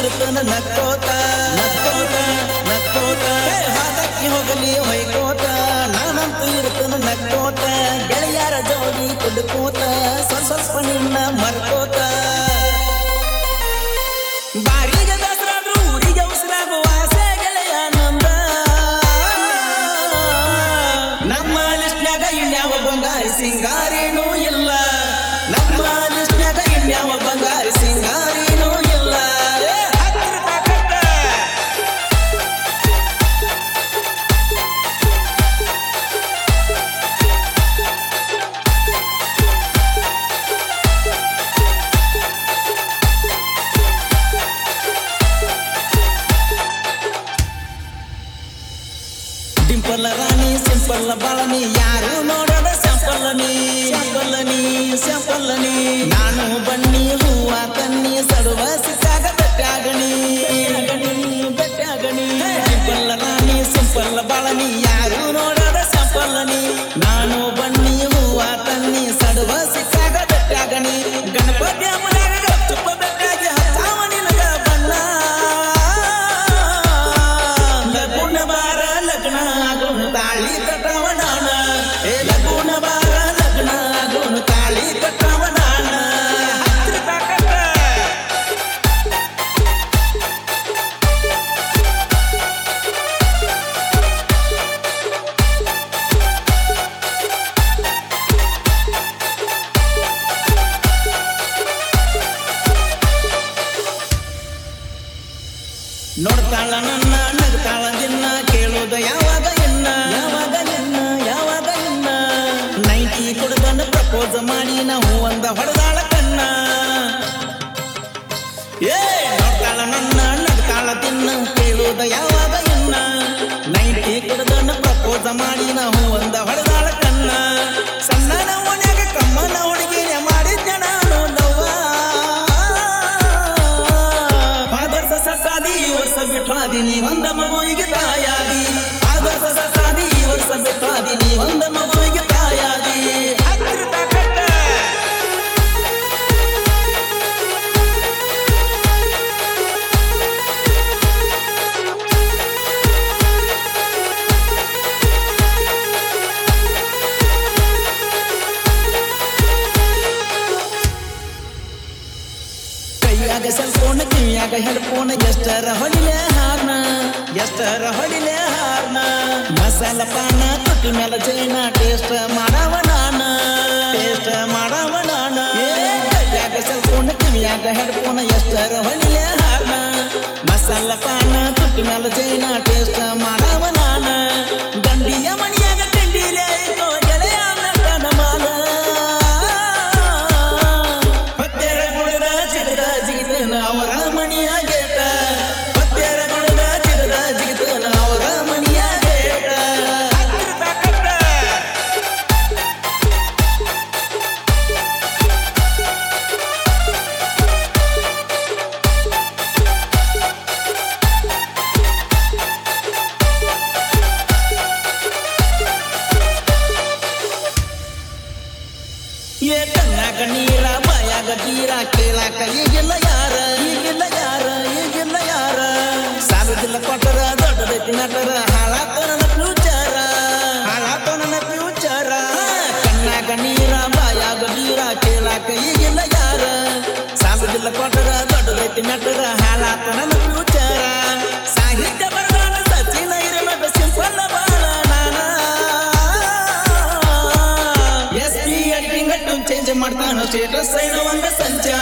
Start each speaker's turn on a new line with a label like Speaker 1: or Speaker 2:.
Speaker 1: ಇರ್ತನ ನಕ್ಕೋತ ನಕ್ಕೋತ ನಕ್ಕೋತ ಹೇ, ಹಾದಕ್ಕೆ ಹೋಗಲಿ ಹೊಯ್ಕೋತ ನಾನಂತೂ ಇರ್ತನ ನಕ್ಕೋತ ಗೆಳೆಯರ ಜೋಡಿ ಕುಡ್ಕೋತ ಸ್ವಲ್ಪ ಸ್ವಲ್ಪ ನಿನ್ನ ಮರ್ಕೋತ ಬಾರಿಗೆ ದಸರಾದ್ರು ಊರಿಗೆ ಉಸಿರಾಗುವ ಆಸೆ ಗೆಳೆಯ ನಂದ ನಮ್ಮ ಲಿಸ್ಟ್ನ್ಯಾಗ ಇನ್ಯಾವ ಬಂಗಾರಿ ಸಿಂಗಾರಿನೂ ಇಲ್ಲ ನಮ್ಮ ಲಿಸ್ಟ್ನ್ಯಾಗ ಇನ್ಯಾವ ಬಂಗಾರಿ ಸಿಂಗಾರಿನೂ ಇಲ್ಲ ಏ, ಹತ್ತಿರ ತಾಕತ್ತ. ಡಿಂಪಲ್ ರಾಣಿ ಸಿಂಪಲ್ ಬಾಳನಿ ಯಾರು ನೋಡೋದ ಸ್ಯಾಂಪಲ್ ನೀ ಸ್ಯಾಂಪಲ್ ನೀ ಸ್ಯಾಂಪಲ್ ನೀ ನಾನು ಬನ್ನಿ ಹೂವ ತನ್ನಿ ಸಡುವ ಸಿಕ್ಕಾಗ ಬೆಟ್ಟಾಗಣಿ ಬೆಟ್ಟಾಗಣಿ ಡಿಂಪಲ್ ರಾಣಿ ಸಿಂಪಲ್ ಬಾಳನಿ ಯಾರು ನೋಡೋದ ಸ್ಯಾಂಪಲ್ ನೀ ನಾನು ಬನ್ನಿ ಹೂವ ತನ್ನಿ ಸಡುವ ಸಿಕ್ಕಾಗ ಬೆಟ್ಟಾಗಣಿ ಗಣಪತಿ ಅಮ್ಮನಾಗ ತುಪ್ಪ ಬೆಟ್ಟಾಗಿ ಹತ್ತಾವ ನಿನಗ ಬಣ್ಣ ಲಗುಣ ಬಾರ ಲಗ್ನ ಆಗೋಣ ತಾಳಿ ಕಟ್ಟವನಾಣ ಏ ಲಗುಣ ಬಾರ ಲಗ್ನ ಆಗೋಣ ತಾಳಿ ಕಟ್ಟವನಾಣ ಹತ್ತಿರ ತಾಕತ್ತ. ನೋಡ್ತಾಳ ನನ್ನ ನಗ್ತಾಳ ದಿನ ಕೇಳೋದ ಯಾವಾಗ ಇನ್ನ ಯಾವಾಗ ಇನ್ನ ಯಾವಾಗ ಇನ್ನ ನೈಂಟಿ ಕುಡ್ದನ್ನ ಪ್ರಪೋಸ್ ಮಾಡಿ ನಾವು ಒಂದ ಹೊಡೆದಾಳ ಕಣ್ಣ ಏ ನೋಡ್ತಾಳ ನನ್ನ ನಗ್ತಾಳ ದಿನ ಕೇಳೋದ ಯಾವಾಗ ಇನ್ನ ನೈಂಟಿ ಕುಡ್ದನ್ನ ಪ್ರಪೋಸ್ ಮಾಡಿ ನಾವು ಒಂದ ಹೊಡೆದಾಳ ಕಣ್ಣ ಸಣ್ಣನ ಓಣ್ಯಾಗ ಕಮ್ಮನ ಹುಡುಗಿನ ಮಾಡಿದ್ದ ನಾನು ಲವ್ವ ಆದರ್ಶ ಸಸಾದಿ ಈ ವರ್ಷ ಬಿಟ್ಟಾದಿ ನೀ ಒಂದ ಮಗುವಿಗೆ ತಾಯಾದಿ ಆದರ್ಶ ಸಸಾದಿ ಈ ವರ್ಷ ಬಿಟ್ಟಾದಿ ನೀ ಒಂದ ಮಗುವಿಗೆ ತಾಯಾದಿ ಹತ್ತಿರ ತಾಕತ್ತ. ಕೈಯಾಗ ಸೆಲ್ಫೋನ್ ಕಿವಿಯಾಗ ಹೆಡ್ಫೋನ್ ಎಷ್ಟರ ಹೊಡಿಲೆ ಹಾರ್ನ ಎಷ್ಟರ ಹೊಡಿಲೆ ಹಾರ್ನ ಮಸಾಲ ಪಾನ ತುಟ್ಟಿ ಮೇಲೆ ಜೈನ ಟೇಸ್ಟ್ ಮಾಡವ ನಾನ ಟೇಸ್ಟ್ ಮಾಡವ ನಾನ ಏ, ಕೈಯಾಗ ಸೆಲ್ಫೋನ್ ಕಿವಿಯಾಗ ಹೆಡ್ಫೋನ್ ಎಷ್ಟರ ಹೊಡಿಲೆ ಹಾರ್ನ ಮಸಾಲ ಪಾನ ತುಟ್ಟಿ ಮೇಲೆ ಜೈನ ಟೇಸ್ಟ್ ಮಾಡವ ನಾನ ದಂಡಿಯ ಮಣಿಯಾಗ ತಿಂಡಿಲೆ ಐತೋ ಗೆಳೆಯ ನನ್ನ ಮಾಲ ಹತ್ತೆರ ಗುಡದ ಚಿಗದ ಜಿಗಿತನ ಅವರ ಮಣಿಯ ಗೇಟ ಹತ್ತೆರ ಗುಡದ ಚಿಗದ ಜಿಗಿತನ ಅವರ ಮಣಿಯ ಗೇಟ ಹತ್ತಿರ ತಾಕತ್ತ. ಏ ಕಣ್ಣಾಗ ನೀರ ಬಾಯಾಗ ತೀರ ಕೇಳಾಕ ಈಗಿಲ್ಲ ಯಾರ ಈಗಿಲ್ಲ ಯಾರ ಈಗಿಲ್ಲ ಯಾರ ಸಾಲದಿಲ್ಲ ಕೊಟ್ಟರ ದೊಡ್ಡದೈತಿ ನಟರ ಹಾಳಾತ ನನ್ನ ಫ್ಯೂಚರ ಹಾಳಾತ ನನ್ನ ಫ್ಯೂಚರ ಕಣ್ಣಾಗ ನೀರ ಬಾಯಾಗ ನೀರ ಕೇಳಾಕ ಈಗಿಲ್ಲ ಯಾರ ಸಾಲದಿಲ್ಲ ಕೊಟ್ಟರ ದೊಡ್ಡದೈತಿ ನಟರ ಹಾಳಾತ ನನ್ನ ಫ್ಯೂಚರ ಸಾಹಿತ್ಯ ಬರದಾನ ಸಚಿನ ಇರಬೇಕು ಸಿಂಪಲ್ ಬಾಳ ನಾನ ಎಸ್ ಪಿ ಅಡಿಟಿಂಗ್ ಚೇಂಜ್ ಮಾಡ್ತಾನ ಸ್ಟೇಟಸ್ ಸೈಡ್ ಒಂದ ಸಂಚಾರ